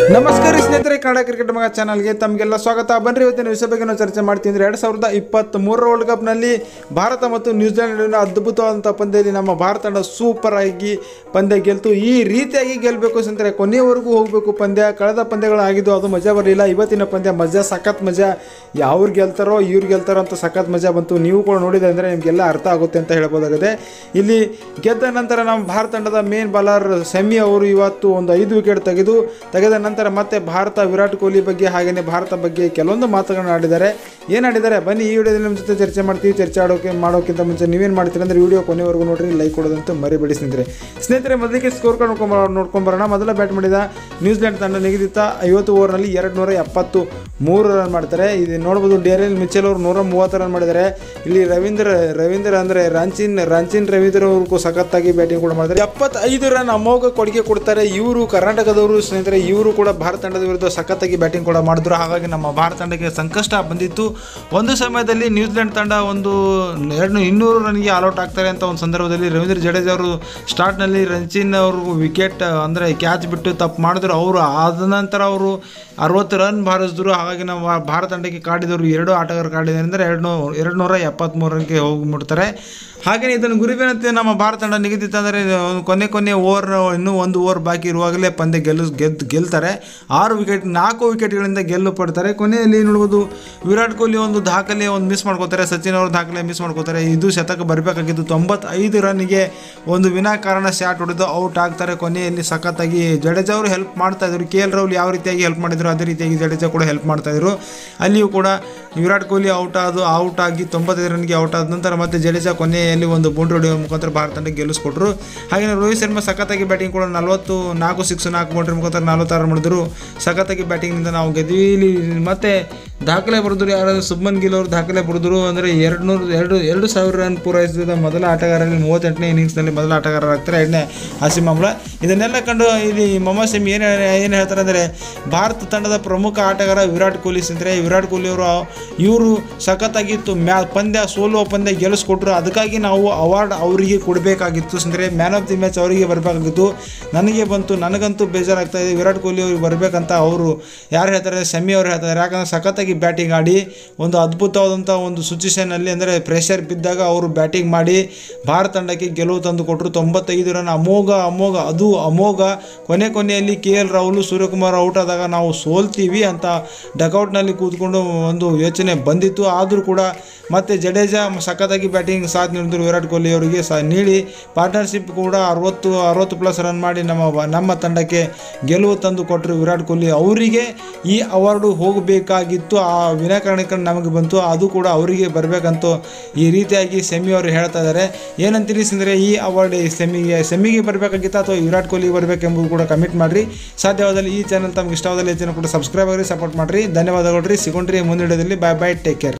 ನಮಸ್ಕಾರ ಸ್ನೇಹಿತರೆ ಕನ್ನಡ ಕ್ರಿಕೆಟ್ ಮಗ ಚಾನಲ್ಗೆ ತಮಗೆಲ್ಲ ಸ್ವಾಗತ ಬನ್ರಿ ಇವತ್ತಿನ ವಿಷಯ ಬಗ್ಗೆ ನಾವು ಚರ್ಚೆ ಮಾಡ್ತೀವಿ ಅಂದರೆ ಎರಡು ಸಾವಿರದ ಇಪ್ಪತ್ತ್ ಮೂರರ ವರ್ಲ್ಡ್ ಕಪ್ನಲ್ಲಿ ಭಾರತ ಮತ್ತು ನ್ಯೂಜಿಲೆಂಡ್ ನಡುವಿನ ಅದ್ಭುತವಾದಂಥ ಪಂದ್ಯದಲ್ಲಿ ನಮ್ಮ ಭಾರತ ತಂಡ ಸೂಪರ್ ಆಗಿ ಪಂದ್ಯ ಗೆಲ್ತು ಈ ರೀತಿಯಾಗಿ ಗೆಲ್ಲಬೇಕು ಸ್ನೇಹಿತರೆ ಕೊನೆಯವರೆಗೂ ಹೋಗಬೇಕು ಪಂದ್ಯ ಕಳೆದ ಪಂದ್ಯಗಳು ಆಗಿದ್ದು ಅದು ಮಜಾ ಬರಲಿಲ್ಲ ಇವತ್ತಿನ ಪಂದ್ಯ ಮಜಾ ಸಖತ್ ಮಜಾ ಯಾವ್ರು ಗೆಲ್ತಾರೋ ಇವ್ರು ಗೆಲ್ತಾರೋ ಅಂತ ಸಖತ್ ಮಜಾ ಬಂತು ನೀವು ಕೂಡ ನೋಡಿದೆ ಅಂದರೆ ನಿಮಗೆಲ್ಲ ಅರ್ಥ ಆಗುತ್ತೆ ಅಂತ ಹೇಳ್ಬೋದಾಗಿದೆ ಇಲ್ಲಿ ಗೆದ್ದ ನಂತರ ನಮ್ಮ ಭಾರತ ತಂಡದ ಮೇನ್ ಬಾಲರ್ ಸೆಮಿ ಅವರು ಇವತ್ತು ಒಂದು ಐದು ವಿಕೆಟ್ ತೆಗೆದು ತೆಗೆದ ನಂತರ ಮತ್ತೆ ಭಾರತ ವಿರಾಟ್ ಕೊಹ್ಲಿ ಬಗ್ಗೆ ಹಾಗೆಯೇ ಭಾರತ ಬಗ್ಗೆ ಕೆಲವೊಂದು ಮಾತುಗಳನ್ನ ಆಡಿದ್ದಾರೆ ಏನು ಆಡಿದ್ದಾರೆ ಬನ್ನಿ ಈ ವಿಡಿಯೋದಲ್ಲಿ ನಿಮ್ಮ ಜೊತೆ ಚರ್ಚೆ ಮಾಡ್ತೀವಿ ಚರ್ಚೆ ಆಡೋಕೆ ಮಾಡೋಕ್ಕಿಂತ ಮುಂಚೆ ನೀವೇನು ಮಾಡ್ತೀರಿ ಅಂದರೆ ವಿಡಿಯೋ ಕೊನೆವರೆಗೂ ನೋಡ್ರಿ ಲೈಕ್ ಕೊಡೋದಂತೂ ಮರಿಬೇಡಿ ಸ್ನೇಹಿತರೆ ಸ್ನೇಹಿತರೆ ಮೊದಲಿಗೆ ಸ್ಕೋರ್ ಕಾರ್ಡ್ ನೋಡ್ಕೊಂಬ ನೋಡ್ಕೊಂಬರೋಣ ಮೊದಲ ಬ್ಯಾಟ್ ಮಾಡಿದ ನ್ಯೂಜಿಲೆಂಡ್ ತಂಡ ನಿಗದಿತ ಐವತ್ತು ಓವರ್ನಲ್ಲಿ ಎರಡು ನೂರ ಎಪ್ಪತ್ತು ಮೂರು ರನ್ ಮಾಡ್ತಾರೆ ಇದು ನೋಡ್ಬೋದು ಡೇರಿಯಲ್ ಮಿಚೆಲ್ ಅವರು ನೂರ ಮೂವತ್ತು ರನ್ ಮಾಡಿದ್ದಾರೆ ಇಲ್ಲಿ ರವೀಂದ್ರ ರವೀಂದ್ರ ಅಂದರೆ ರಾಂಚಿನ್ ರಾಂಚಿನ್ ರವೀಂದ್ರ ಅವ್ರಿಗೂ ಸಖತ್ತಾಗಿ ಬ್ಯಾಟಿಂಗ್ ಕೂಡ ಮಾಡ್ತಾರೆ ಎಪ್ಪತ್ತೈದು ರನ್ ಅಮೋಘ ಕೊಡುಗೆ ಕೊಡ್ತಾರೆ ಇವರು ಕರ್ನಾಟಕದವರು ಸ್ನೇಹಿತರೆ ಇವರು ಕೂಡ ಭಾರತ ತಂಡದ ವಿರುದ್ಧ ಸಖತ್ತಾಗಿ ಬ್ಯಾಟಿಂಗ್ ಕೂಡ ಮಾಡಿದ್ರು ಹಾಗಾಗಿ ನಮ್ಮ ಭಾರತ ತಂಡಕ್ಕೆ ಸಂಕಷ್ಟ ಬಂದಿತ್ತು ಒಂದು ಸಮಯದಲ್ಲಿ ನ್ಯೂಜಿಲೆಂಡ್ ತಂಡ ಒಂದು ಎರಡು ಇನ್ನೂರು ರನ್ಗೆ ಆಲ್ಔಟ್ ಆಗ್ತಾರೆ ಅಂತ ಒಂದು ಸಂದರ್ಭದಲ್ಲಿ ರವೀಂದ್ರ ಜಡೇಜಾ ಅವರು ಸ್ಟಾರ್ಟ್ನಲ್ಲಿ ರಂಚಿನ್ ಅವರು ವಿಕೆಟ್ ಅಂದರೆ ಕ್ಯಾಚ್ ಬಿಟ್ಟು ತಪ್ಪು ಮಾಡಿದ್ರು ಅವರು ಆದ ನಂತರ ಅವರು ಅರವತ್ತು ರನ್ ಬಾರಿಸಿದ್ರು ಹಾಗಾಗಿ ನಾವು ಭಾರತ ತಂಡಕ್ಕೆ ಕಾಡಿದವರು ಎರಡು ಆಟಗಾರರು ಕಾಡಿದ್ದಾರೆ ಅಂದರೆ ಎರಡು ನೂ ಎರಡು ನೂರ ಎಪ್ಪತ್ತ್ಮೂರು ರನ್ಗೆ ಹೋಗಿಬಿಡ್ತಾರೆ ಹಾಗೆಯೇ ಇದನ್ನು ಗುರಿಬೇನಂತೆ ನಮ್ಮ ಭಾರತ ತಂಡ ನಿಗದಿತ ಅಂದರೆ ಕೊನೆ ಕೊನೆ ಓವರ್ ಇನ್ನೂ ಒಂದು ಓವರ್ ಬಾಕಿ ಇರುವಾಗಲೇ ಪಂದ್ಯ ಗೆಲ್ಲು ಗೆದ್ದು ಗೆಲ್ತಾರೆ ಆರು ವಿಕೆಟ್ ನಾಲ್ಕು ವಿಕೆಟ್ಗಳಿಂದ ಗೆಲ್ಲು ಪಡ್ತಾರೆ ಕೊನೆಯಲ್ಲಿ ನೋಡ್ಬೋದು ವಿರಾಟ್ ಕೊಹ್ಲಿ ಒಂದು ದಾಖಲೆ ಒಂದು ಮಿಸ್ ಮಾಡ್ಕೋತಾರೆ ಸಚಿನ್ ಅವರು ದಾಖಲೆ ಮಿಸ್ ಮಾಡ್ಕೋತಾರೆ ಇದು ಶತಕ ಬರಬೇಕಾಗಿದ್ದು ತೊಂಬತ್ತೈದು ರನ್ನಿಗೆ ಒಂದು ವಿನಾಕಾರಣ ಶಾಟ್ ಹೊಡೆದು ಔಟ್ ಆಗ್ತಾರೆ ಕೊನೆಯಲ್ಲಿ ಸಖತ್ತಾಗಿ ಜಡೇಜಾ ಅವರು ಹೆಲ್ಪ್ ಮಾಡ್ತಾ ಇದ್ರು ಕೆ ಎಲ್ ರಾಹುಲ್ ಯಾವ ರೀತಿಯಾಗಿ ಹೆಲ್ಪ್ ಮಾಡಿದ್ರು ಅದೇ ರೀತಿಯಾಗಿ ಜಡೇಜಾ ಕೂಡ ಹೆಲ್ಪ್ ಮಾಡ್ತಾ ಇದ್ರು ಅಲ್ಲಿಯೂ ಕೂಡ ವಿರಾಟ್ ಕೊಹ್ಲಿ ಔಟ್ ಆದು ಔಟ್ ಆಗಿ ತೊಂಬತ್ತೈದು ರನ್ಗೆ ಔಟ್ ಆದ ನಂತರ ಮತ್ತೆ ಜಡೇಜಾ ಕೊನೆಯಲ್ಲಿ ಒಂದು ಬೌಂಡ್ರಿ ಹೊಡೆಯುವ ಮುಖಾಂತರ ಭಾರತ ತಂಡಕ್ಕೆ ಗೆಲ್ಲಿಸ್ಕೊಟ್ರು ಹಾಗೆ ರೋಹಿತ್ ಶರ್ಮಾ ಸಖತ್ತಾಗಿ ಬ್ಯಾಟಿಂಗ್ ಕೂಡ ನಲವತ್ತು ನಾಲ್ಕು ಸಿಕ್ಸ್ ನಾಲ್ಕು ಬೌಂಡ್ರಿ ಮುಖಾಂತರ ನಲವತ್ತಾರು ರನ್ ಮಾಡಿದ್ರು ಸಖತ್ತಾಗಿ ಬ್ಯಾಟಿಂಗ್ನಿಂದ ನಾವು ಗೆದ್ವಿ ಇಲ್ಲಿ ಮತ್ತೆ ದಾಖಲೆ ಬರೆದ್ರು ಯಾರಾದರೂ ಸುಬ್ಮನ್ ಗಿಲ್ ಅವರು ದಾಖಲೆ ಬರೆದ್ರು ಅಂದರೆ ಎರಡು ನೂರು ಎರಡು ಎರಡು ಸಾವಿರ ರನ್ ಪೂರೈಸಿದ ಮೊದಲ ಆಟಗಾರರಲ್ಲಿ ಮೂವತ್ತೆಂಟನೇ ಇನ್ನಿಂಗ್ಸ್ನಲ್ಲಿ ಮೊದಲ ಆಟಗಾರರಾಗ್ತಾರೆ ಎರಡನೇ ಆಸಿಮ್ ಅಮ್ಲ ಇದನ್ನೆಲ್ಲ ಕಂಡು ಇಲ್ಲಿ ಮೊಹಮ್ಮದ್ ಶಮಿ ಏನು ಏನು ಹೇಳ್ತಾರೆ ಅಂದರೆ ಭಾರತ ತಂಡದ ಪ್ರಮುಖ ಆಟಗಾರ ವಿರಾಟ್ ಕೊಹ್ಲಿ ಸ್ನೇಹಿತರೆ ವಿರಾಟ್ ಕೊಹ್ಲಿ ಅವರು ಇವರು ಸಖತ್ತಾಗಿತ್ತು ಮ್ಯಾ ಪಂದ್ಯ ಸೋಲುವ ಪಂದ್ಯ ಗೆಲ್ಲಿಸ್ಕೊಟ್ರು ಅದಕ್ಕಾಗಿ ನಾವು ಅವಾರ್ಡ್ ಅವರಿಗೆ ಕೊಡಬೇಕಾಗಿತ್ತು ಸ್ನೇಹಿತರೆ ಮ್ಯಾನ್ ಆಫ್ ದಿ ಮ್ಯಾಚ್ ಅವರಿಗೆ ಬರಬೇಕಾಗಿತ್ತು ನನಗೆ ಬಂತು ನನಗಂತೂ ಬೇಜಾರಾಗ್ತಾ ಇದೆ ವಿರಾಟ್ ಕೊಹ್ಲಿ ಅವ್ರಿಗೆ ಬರಬೇಕಂತ ಅವರು ಯಾರು ಹೇಳ್ತಾರೆ ಶಮಿ ಅವರು ಹೇಳ್ತಾರೆ ಯಾಕಂದರೆ ಸಖತ್ತಾಗಿ ಬ್ಯಾಟಿಂಗ್ ಆಡಿ ಒಂದು ಅದ್ಭುತವಾದಂಥ ಒಂದು ಸಿಚುವೇಷನಲ್ಲಿ ಅಂದರೆ ಪ್ರೆಷರ್ ಬಿದ್ದಾಗ ಅವರು ಬ್ಯಾಟಿಂಗ್ ಮಾಡಿ ಭಾರತ ತಂಡಕ್ಕೆ ಗೆಲುವು ತಂದು ಕೊಟ್ಟರು ತೊಂಬತ್ತೈದು ರನ್ ಅಮೋಘ ಅಮೋಘ ಅದು ಅಮೋಘ ಕೊನೆ ಕೊನೆಯಲ್ಲಿ K L Rahul Suryakumar out ಆದಾಗ ನಾವು ಸೋಲ್ತೀವಿ ಅಂತ ಡಕೌಟ್ನಲ್ಲಿ ಕೂತ್ಕೊಂಡು ಒಂದು ಯೋಚನೆ ಬಂದಿತ್ತು ಆದರೂ ಕೂಡ ಮತ್ತೆ ಜಡೇಜಾ ಸಖತ್ತಾಗಿ ಬ್ಯಾಟಿಂಗ್ ಸಾಥ್ ನೀಡಿದ್ರು ವಿರಾಟ್ ಕೊಹ್ಲಿ ಅವರಿಗೆ ಸಹ ನೀಡಿ ಪಾರ್ಟ್ನರ್ಶಿಪ್ ಕೂಡ ಅರವತ್ತು ಅರವತ್ತು ಪ್ಲಸ್ ರನ್ ಮಾಡಿ ನಮ್ಮ ನಮ್ಮ ತಂಡಕ್ಕೆ ಗೆಲುವು ತಂದು ಕೊಟ್ಟರು ವಿರಾಟ್ ಕೊಹ್ಲಿ ಅವರಿಗೆ ಈ ಅವಾರ್ಡು ಹೋಗಬೇಕಾಗಿತ್ತು ಆ ವಿನಾಕಾರಣಕ್ಕೆ ನಮಗೆ ಬಂತು ಅದು ಕೂಡ ಅವರಿಗೆ ಬರಬೇಕಂತ ಈ ರೀತಿಯಾಗಿ ಸೆಮಿ ಅವರು ಹೇಳ್ತಾ ಇದ್ದಾರೆ ಏನಂತೀರಿ ಅಂದರೆ ಈ ಅವಾರ್ಡ್ ಸೆಮಿಗೆ ಸೆಮಿಗೆ ಬರಬೇಕಾಗಿತ್ತು ಅಥವಾ ವಿರಾಟ್ ಕೊಹ್ಲಿ ಬರಬೇಕೆಂಬುದು ಕೂಡ ಕಮಿಟ್ ಮಾಡಿರಿ ಸಾಧ್ಯವಾದಲ್ಲಿ ಈ ಚಾನಲ್ ತಮ್ಗೆ ಇಷ್ಟವಾದಲ್ಲಿ ಈ ಚಾನಲ್ ಕೂಡ ಸಬ್ಸ್ಕ್ರೈಬ್ ಆಗಿರಿ ಸಪೋರ್ಟ್ ಮಾಡಿರಿ ಧನ್ಯವಾದಗಳು ರೀ ಸಿಗೊಂಡ್ರಿ ಮುಂದಿಡದಲ್ಲಿ ಬೈ ಬೈ ಟೇಕ್ ಕೇರ್